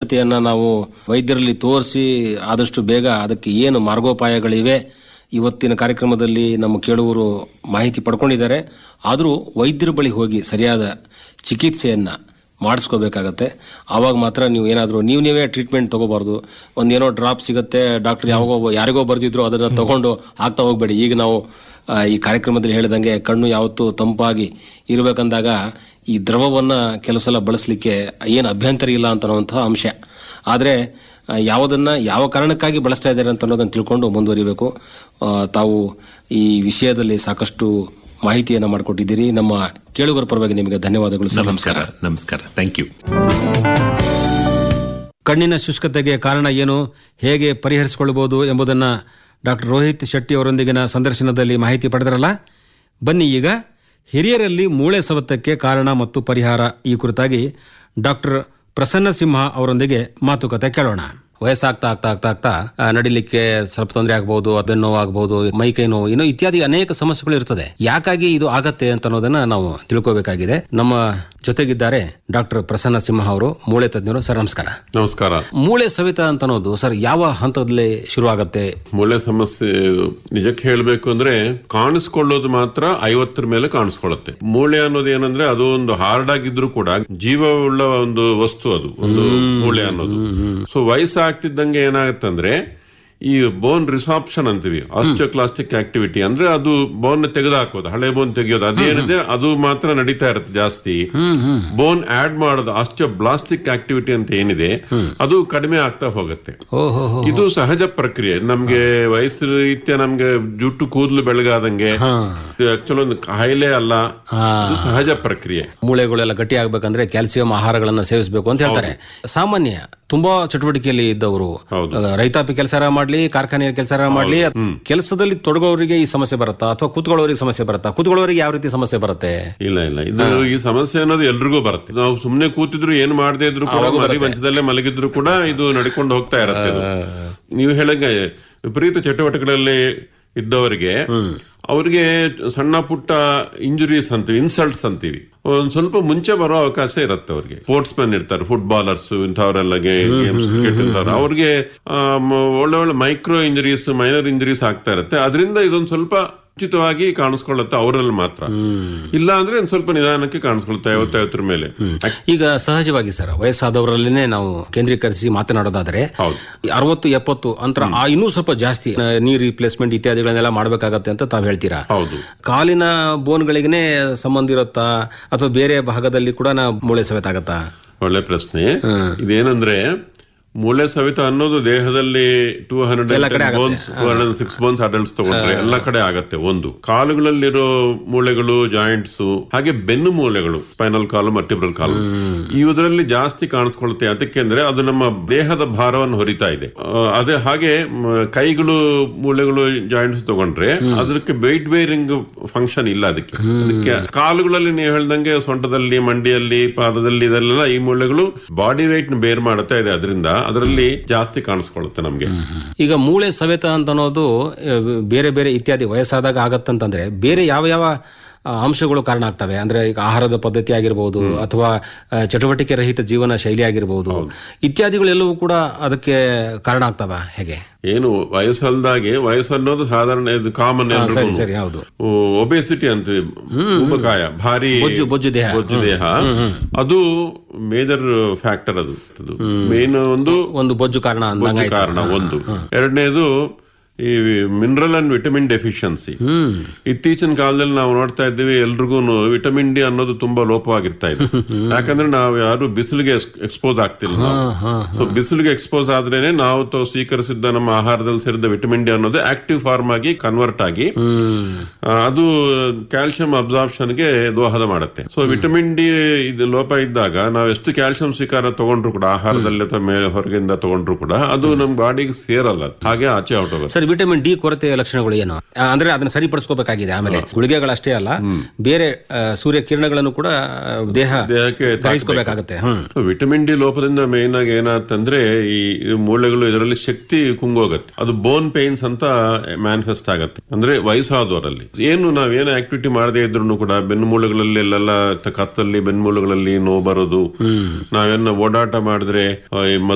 ತೆಯನ್ನ ನಾವು ವೈದ್ಯರಲ್ಲಿ ತೋರಿಸಿ ಆದಷ್ಟು ಬೇಗ ಅದಕ್ಕೆ ಏನು ಮಾರ್ಗೋಪಾಯಗಳಿವೆ ಇವತ್ತಿನ ಕಾರ್ಯಕ್ರಮದಲ್ಲಿ ನಮ್ಮ ಕೇಳುವರು ಮಾಹಿತಿ ಪಡ್ಕೊಂಡಿದ್ದಾರೆ ಆದರೂ ವೈದ್ಯರ ಬಳಿ ಹೋಗಿ ಸರಿಯಾದ ಚಿಕಿತ್ಸೆಯನ್ನ ಮಾಡಿಸ್ಕೋಬೇಕಾಗತ್ತೆ ಆವಾಗ ಮಾತ್ರ ನೀವು ಏನಾದರೂ ನೀವು ನೀವೇ ಟ್ರೀಟ್ಮೆಂಟ್ ತಗೋಬಾರ್ದು ಒಂದೇನೋ ಡ್ರಾಪ್ ಸಿಗುತ್ತೆ ಡಾಕ್ಟರ್ ಯಾವಾಗೋ ಒಬ್ಬ- ಯಾರಿಗೋ ಬರ್ದಿದ್ರು ಅದನ್ನು ತಗೊಂಡು ಆಗ್ತಾ ಹೋಗ್ಬೇಡಿ ಈಗ ನಾವು ಆ, ಈ ಕಾರ್ಯಕ್ರಮದಲ್ಲಿ ಹೇಳಿದಂಗೆ ಕಣ್ಣು ಯಾವತ್ತೂ ತಂಪಾಗಿ ಇರಬೇಕಂದಾಗ ಈ ದ್ರವವನ್ನ ಕೆಲವು ಸಲ ಬಳಸಲಿಕ್ಕೆ ಏನು ಅಭ್ಯಂತರ ಇಲ್ಲ ಅಂತ ಅನ್ನುವಂತಹ ಅಂಶ ಆದರೆ ಯಾವುದನ್ನ ಯಾವ ಕಾರಣಕ್ಕಾಗಿ ಬಳಸ್ತಾ ಇದ್ದಾರೆ ಅಂತ ಅನ್ನೋದನ್ನು ತಿಳ್ಕೊಂಡು ಮುಂದುವರಿಬೇಕು ಆ, ತಾವು ಈ ವಿಷಯದಲ್ಲಿ ಸಾಕಷ್ಟು ಮಾಹಿತಿಯನ್ನು ಮಾಡಿಕೊಟ್ಟಿದ್ದೀರಿ ನಮ್ಮ ಕೇಳುಗರ ಪರವಾಗಿ ನಿಮಗೆ ಧನ್ಯವಾದಗಳು ಸರ್ ನಮಸ್ಕಾರ ನಮಸ್ಕಾರ ಥ್ಯಾಂಕ್ ಯು ಕಣ್ಣಿನ ಶುಷ್ಕತೆಗೆ ಕಾರಣ ಏನು ಹೇಗೆ ಪರಿಹರಿಸಿಕೊಳ್ಳಬಹುದು ಎಂಬುದನ್ನು ಡಾಕ್ಟರ್ ರೋಹಿತ್ ಶೆಟ್ಟಿ ಅವರೊಂದಿಗಿನ ಸಂದರ್ಶನದಲ್ಲಿ ಮಾಹಿತಿ ಪಡೆದರಲ್ಲ ಬನ್ನಿ ಈಗ ಹಿರಿಯರಲ್ಲಿ ಮೂಳೆ ಸವತಕ್ಕೆ ಕಾರಣ ಮತ್ತು ಪರಿಹಾರ ಈ ಕುರಿತಾಗಿ ಡಾಕ್ಟರ್ ಪ್ರಸನ್ನ ಸಿಂಹ ಅವರೊಂದಿಗೆ ಮಾತುಕತೆ ಕೇಳೋಣ ವಯಸ್ಸಾಗ್ತಾ ಆಗ್ತಾ ಆಗ್ತಾ ಆಗ್ತಾ ಆ, ನಡಿಲಿಕ್ಕೆ ಸ್ವಲ್ಪ ತೊಂದರೆ ಆಗಬಹುದು ಬೆನ್ನು ನೋವು ಆಗಬಹುದು ಮೈ ಕೈ ನೋವು ಇನ್ನು ಇತ್ಯಾದಿ ಅನೇಕ ಸಮಸ್ಯೆಗಳು ಇರ್ತದೆ ಯಾಕಾಗಿ ಇದು ಆಗತ್ತೆ ಅಂತ ಅನ್ನೋದನ್ನ ನಾವು ತಿಳ್ಕೋಬೇಕಾಗಿದೆ ನಮ್ಮ ಜೊತೆಗಿದ್ದಾರೆ ಡಾಕ್ಟರ್ ಪ್ರಸನ್ನ ಸಿಂಹ ಅವರು ಮೂಳೆ ತಜ್ಞರು ಸರ್ ನಮಸ್ಕಾರ ನಮಸ್ಕಾರ ಮೂಳೆ ಸವಿತ ಅಂತ ಅನ್ನೋದು ಸರ್ ಯಾವ ಹಂತದಲ್ಲಿ ಶುರು ಆಗತ್ತೆ ಮೂಳೆ ಸಮಸ್ಯೆ ನಿಜಕ್ಕೆ ಹೇಳಬೇಕು ಅಂದ್ರೆ ಕಾಣಿಸ್ಕೊಳ್ಳೋದು ಮಾತ್ರ ಐವತ್ತರ ಮೇಲೆ ಕಾಣಿಸ್ಕೊಳ್ಳುತ್ತೆ ಮೂಳೆ ಅನ್ನೋದು ಏನಂದ್ರೆ ಅದು ಒಂದು ಹಾರ್ಡ್ ಆಗಿದ್ರು ಕೂಡ ಜೀವವುಳ್ಳ ಒಂದು ವಸ್ತು ಅದು ಒಂದು ಮೂಳೆ ಅನ್ನೋದು ಸೊ ವಯಸ್ಸಾಗ್ತಿದ್ದಂಗೆ ಏನಾಗುತ್ತಂದ್ರೆ ಈ ಬೋನ್ ರಿಸಾಪ್ಷನ್ ಅಂತೀವಿ ಆಸ್ಟಿಯೋಕ್ಲಾಸ್ಟಿಕ್ ಆಕ್ಟಿವಿಟಿ ಅಂದ್ರೆ ಅದು ಬೋನ್ ತೆಗೆದುಹಾಕೋದು ಹಳೆ ಬೋನ್ ತೆಗೆಯೋದು ಅದೇನಿದೆ ಅದು ಮಾತ್ರ ನಡೀತಾ ಇರುತ್ತೆ ಜಾಸ್ತಿ ಬೋನ್ ಆಡ್ ಮಾಡೋದು ಆಸ್ಟಿಯೋಬ್ಲಾಸ್ಟಿಕ್ ಆಕ್ಟಿವಿಟಿ ಅಂತ ಏನಿದೆ ಅದು ಕಡಿಮೆ ಆಗ್ತಾ ಹೋಗುತ್ತೆ ಓಹೋ ಇದು ಸಹಜ ಪ್ರಕ್ರಿಯೆ ನಮ್ಗೆ ವಯಸ್ಸು ರೀತ್ಯ ನಮ್ಗೆ ಜುಟ್ಟು ಕೂದಲು ಬೆಳಗಾದಂಗೆ ಆಕ್ಚುಲಿ ಒಂದು ಕಾಯಿಲೆ ಅಲ್ಲ ಇದು ಸಹಜ ಪ್ರಕ್ರಿಯೆ ಮೂಳೆಗಳೆಲ್ಲ ಗಟ್ಟಿ ಆಗ್ಬೇಕಂದ್ರೆ ಕ್ಯಾಲ್ಸಿಯಂ ಆಹಾರಗಳನ್ನ ಸೇವಿಸಬೇಕು ಅಂತ ಹೇಳ್ತಾರೆ ಸಾಮಾನ್ಯ ತುಂಬಾ ಚಟುವಟಿಕೆಯಲ್ಲಿ ಇದ್ದವರು ಹೌದು. ಆ, ರೈತಾಪಿ ಕೆಲಸ ಮಾಡ್ಲಿ ಕಾರ್ಖಾನೆಯ ಕೆಲಸ ಮಾಡ್ಲಿ ಕೆಲಸದಲ್ಲಿ ತೊಡಗೋರಿಗೆ ಈ ಸಮಸ್ಯೆ ಬರುತ್ತಾ ಅಥವಾ ಕೂತ್ಕೊಳ್ಳೋರಿಗೆ ಸಮಸ್ಯೆ ಬರುತ್ತಾ ಕೂತ್ಕೊಳ್ಳೋರಿಗೆ ಯಾವ ರೀತಿ ಸಮಸ್ಯೆ ಬರುತ್ತೆ ಇಲ್ಲ ಇಲ್ಲ ಇದು ಈ ಸಮಸ್ಯೆ ಅನ್ನೋದು ಎಲ್ರಿಗೂ ಬರುತ್ತೆ ನಾವು ಸುಮ್ನೆ ಕೂತಿದ್ರು ಏನ್ ಮಾಡದೇ ಇದ್ರು ಕೂಡ ಮರಿ ಮಂಚದಲ್ಲೇ ಮಲಗಿದ್ರು ಕೂಡ ಇದು ನಡ್ಕೊಂಡು ಹೋಗ್ತಾ ಇರತ್ತೆ ಇದು. ನೀವು ಹೇಳಂಗೆ ವಿಪರೀತ ಚಟುವಟಿಕೆಗಳಲ್ಲಿ ಇದ್ದವರಿಗೆ ಅವ್ರಿಗೆ ಸಣ್ಣ ಪುಟ್ಟ ಇಂಜುರೀಸ್ ಅಂತೀವಿ ಇನ್ಸಲ್ಟ್ಸ್ ಅಂತೀವಿ ಒಂದ್ ಸ್ವಲ್ಪ ಮುಂಚೆ ಬರೋ ಅವಕಾಶ ಇರುತ್ತೆ ಅವ್ರಿಗೆ ಸ್ಪೋರ್ಟ್ಸ್ ಮೆನ್ ಇರ್ತಾರೆ ಫುಟ್ಬಾಲರ್ಸ್ ಇಂಥವರೆಲ್ಲ ಗೇಮ್ಸ್ ಕ್ರಿಕೆಟ್ ಇಂಥವ್ರು ಅವ್ರಿಗೆ ಆಮ್, ಒಳ್ಳೆ ಒಳ್ಳೆ ಮೈಕ್ರೋ ಇಂಜುರೀಸ್ ಮೈನರ್ ಇಂಜುರೀಸ್ ಆಗ್ತಾ ಇರುತ್ತೆ ಅದರಿಂದ ಇದೊಂದು ಸ್ವಲ್ಪ ಉಚಿತವಾಗಿ ಕಾಣಿಸ್ಕೊಳ್ಳುತ್ತೆ ಅವರಲ್ಲಿ ಮಾತ್ರ ಇಲ್ಲ ಅಂದ್ರೆ ಒಂದ್ ಸ್ವಲ್ಪ ನಿಧಾನಕ್ಕೆ ಕಾಣಿಸ್ಕೊಳುತ್ತೆ ಐವತ್ತೈವತ್ತರ ಮೇಲೆ ಈಗ ಸಹಜವಾಗಿ ಸರ್ ವಯಸ್ಸಾದವರಲ್ಲೇನೆ ನಾವು ಕೇಂದ್ರೀಕರಿಸಿ ಮಾತನಾಡೋದಾದ್ರೆ ಹೌದು. ಈ ಅರವತ್ತು ಎಪ್ಪತ್ತು ಅಂತರ ಆ ಇನ್ನೂ ಸ್ವಲ್ಪ ಜಾಸ್ತಿ ಆ, ನೀ ರಿಪ್ಲೇಸ್ಮೆಂಟ್ ಇತ್ಯಾದಿಗಳನ್ನೆಲ್ಲ ಮಾಡಬೇಕಾಗತ್ತೆ ಅಂತ ತಾವು ಹೇಳ್ತೀರಾ ಹೌದು ಕಾಲಿನ ಬೋನ್ಗಳಿಗೇ ಸಂಬಂಧ ಇರುತ್ತಾ ಅಥವಾ ಬೇರೆ ಭಾಗದಲ್ಲಿ ಕೂಡ ನಾ ಮೂಳೆ ಸವೆತ ಆಗತ್ತಾ ಒಳ್ಳೆ ಪ್ರಶ್ನೆ ಇದೇನಂದ್ರೆ ಮೂಳೆ ಸವಿತ ಅನ್ನೋದು ದೇಹದಲ್ಲಿ two hundred bones two hundred six bones adults ತಗೊಂಡ್ರೆ ಎಲ್ಲ ಕಡೆ ಆಗತ್ತೆ ಒಂದು ಕಾಲುಗಳಲ್ಲಿರೋ ಮೂಳೆಗಳು ಜಾಯಿಂಟ್ಸ್ ಹಾಗೆ ಬೆನ್ನು ಮೂಳೆಗಳು ಸ್ಪೈನಲ್ ಕಾಲು ಮರ್ಟಿಬ್ರಲ್ ಕಾಲು ಇವುದರಲ್ಲಿ ಜಾಸ್ತಿ ಕಾಣಿಸ್ಕೊಳುತ್ತೆ ಅದಕ್ಕೆಂದ್ರೆ ಅದು ನಮ್ಮ ದೇಹದ ಭಾರವನ್ನು ಹೊರಿತಾ ಇದೆ ಆ, ಅದೇ ಹಾಗೆ ಮ, ಕೈಗಳು ಮೂಳೆಗಳು ಜಾಯಿಂಟ್ಸ್ ತಗೊಂಡ್ರೆ ಅದಕ್ಕೆ ವೆಯ್ಟ್ ಬೇರಿಂಗ್ ಫಂಕ್ಷನ್ ಇಲ್ಲ ಅದಕ್ಕೆ ಅದಕ್ಕೆ ಕಾಲುಗಳಲ್ಲಿ ನೀವು ಹೇಳ್ದಂಗೆ ಸೊಂಟದಲ್ಲಿ ಮಂಡಿಯಲ್ಲಿ ಪಾದದಲ್ಲಿ ಇದೆಲ್ಲ ಈ ಮೂಳೆಗಳು ಬಾಡಿ weight ನ ಬೇರ್ ಮಾಡುತ್ತಾ ಇದೆ ಅದರಿಂದ ಅದರಲ್ಲಿ ಜಾಸ್ತಿ ಕಾಣಿಸ್ಕೊಳ್ಳುತ್ತೆ ನಮ್ಗೆ ಈಗ ಮೂಳೆ ಸವೆತ ಅಂತ ಅನ್ನೋದು ಆ, ಬೇರೆ ಬೇರೆ ಇತ್ಯಾದಿ ವಯಸ್ಸಾದಾಗ ಆಗತ್ತಂತಂದ್ರೆ ಬೇರೆ ಯಾವ ಯಾವ ಆ, ಅಂಶಗಳು ಕಾರಣ ಆಗ್ತವೆ ಅಂದ್ರೆ ಈಗ ಆಹಾರದ ಪದ್ಧತಿ ಆಗಿರ್ಬೋದು ಅಥವಾ ಆ, ಚಟುವಟಿಕೆ ರಹಿತ ಜೀವನ ಶೈಲಿ ಆಗಿರ್ಬೋದು ಇತ್ಯಾದಿಗಳೆಲ್ಲವೂ ಕೂಡ ಅದಕ್ಕೆ ಕಾರಣ ಆಗ್ತವ ಹೇಗೆ ಏನು ವಯಸ್ಸಲ್ದಾಗೆ ವಯಸ್ಸನ್ನೋದು ಸಾಧಾರಣ ಇದು ಕಾಮನ್ ಸರಿ ಸರಿ ಹೌದು ಒಬೆಸಿಟಿ ಅಂತೀವಿ ಉಬಕಾಯ ಭಾರಿ ಬೊಜ್ಜು ಬೊಜ್ಜು ದೇಹ ಬೊಜ್ಜು ದೇಹ ಅದು ಮೇಜರ್ ಫ್ಯಾಕ್ಟರ್ ಅದು ಮೇನ್ ಒಂದು ಒಂದು ಬೊಜ್ಜು ಕಾರಣ ಬೊಜ್ಜು ಅಂದಂಗಾಯ್ತು ಕಾರಣ ಒಂದು ಎರಡನೇದು ಈ ಮಿನರಲ್ ಅಂಡ್ ವಿಟಮಿನ್ ಡೆಫಿಷಿಯನ್ಸಿ ಇತ್ತೀಚಿನ ಕಾಲದಲ್ಲಿ ನಾವು ನೋಡ್ತಾ ಇದ್ದೀವಿ ಎಲ್ರಿಗೂ ವಿಟಮಿನ್ ಡಿ ಅನ್ನೋದು ತುಂಬಾ ಲೋಪವಾಗಿರ್ತಾ ಇದೆ ಯಾಕಂದ್ರೆ ನಾವು ಯಾರು ಬಿಸಿಲಿಗೆ ಎಕ್ಸ್ಪೋಸ್ ಆಗ್ತಿಲ್ಲ ಸೊ ಬಿಸಿಲಿಗೆ ಎಕ್ಸ್ಪೋಸ್ ಆದ್ರೇನೆ ನಾವು ತ- ಸ್ವೀಕರಿಸಿದ್ದ ನಮ್ಮ ಆಹಾರದಲ್ಲಿ ಸೇರಿದ ವಿಟಮಿನ್ ಡಿ ಅನ್ನೋದು ಆಕ್ಟಿವ್ ಫಾರ್ಮ್ ಆಗಿ ಕನ್ವರ್ಟ್ ಆಗಿ ಆ, ಅದು ಕ್ಯಾಲ್ಸಿಯಂ ಅಬ್ಸಾರ್ಪ್ಷನ್ ಗೆ ದೋಹದ ಮಾಡುತ್ತೆ ಸೊ ವಿಟಮಿನ್ ಡಿ ಇದು ಲೋಪ ಇದ್ದಾಗ ನಾವು ಎಷ್ಟು ಕ್ಯಾಲ್ಸಿಯಂ ಸ್ವೀಕಾರ ತಗೊಂಡ್ರು ಕೂಡ ಆಹಾರದಲ್ಲಿ ಅಥವಾ ಮೇಲೆ ಹೊರಗಿಂದ ತಗೊಂಡ್ರು ಕೂಡ ಅದು ನಮ್ಮ ಬಾಡಿಗೆ ಸೇರಲ್ಲ ಅದು. ಹಾಗೆ ಆಚೆ ಹೊರಟೋಗುತ್ತೆ ಸರ್ ವಿಟಮಿನ್ ಡಿ ಕೊರತೆಯ ಲಕ್ಷಣಗಳು ಏನು ಆ, ಅಂದ್ರೆ ಅದನ್ನ ಸರಿಪಡಿಸ್ಕೋಬೇಕಾಗಿದೆ ಆಮೇಲೆ ಗುಳಿಗೆಗಳಷ್ಟೇ ಅಲ್ಲ ಬೇರೆ ಆ, ಸೂರ್ಯ ಕಿರಣಗಳನ್ನು ಕೂಡ ಆ, ದೇಹ ದೇಹಕ್ಕೆ ಗ್ರಹಿಸ್ಕೋಬೇಕಾಗತ್ತೆ ಹ್ಮ್ ಸೊ ವಿಟಮಿನ್ ಡಿ ಲೋಪದಿಂದ ಮೇನ್ ಆಗಿ ಏನಾಗ್ತಂದ್ರೆ ಈ ಈ ಮೂಳೆಗಳು ಇದರಲ್ಲಿ ಶಕ್ತಿ ಕುಂಗೋಗತ್ತೆ ಅದು ಬೋನ್ ಪೇನ್ಸ್ ಅಂತ ಮ್ಯಾನಿಫೆಸ್ಟ್ ಆಗತ್ತೆ ಅಂದ್ರೆ ವಯಸ್ಸಾದವರಲ್ಲಿ ಏನು ನಾವೇನು ಆಕ್ಟಿವಿಟಿ ಮಾಡದೇ ಇದ್ರು ಕೂಡ ಬೆನ್ನು ಮೂಳೆಗಳಲ್ಲಿ ಅಲ್ಲೆಲ್ಲ ತ- ಕತ್ತಲ್ಲಿ ಬೆನ್ನು ಮೂಳೆಗಳಲ್ಲಿ ನೋವು ಬರೋದು ನಾವೇನ ಓಡಾಟ ಮಾಡಿದ್ರೆ ಆ, ಈ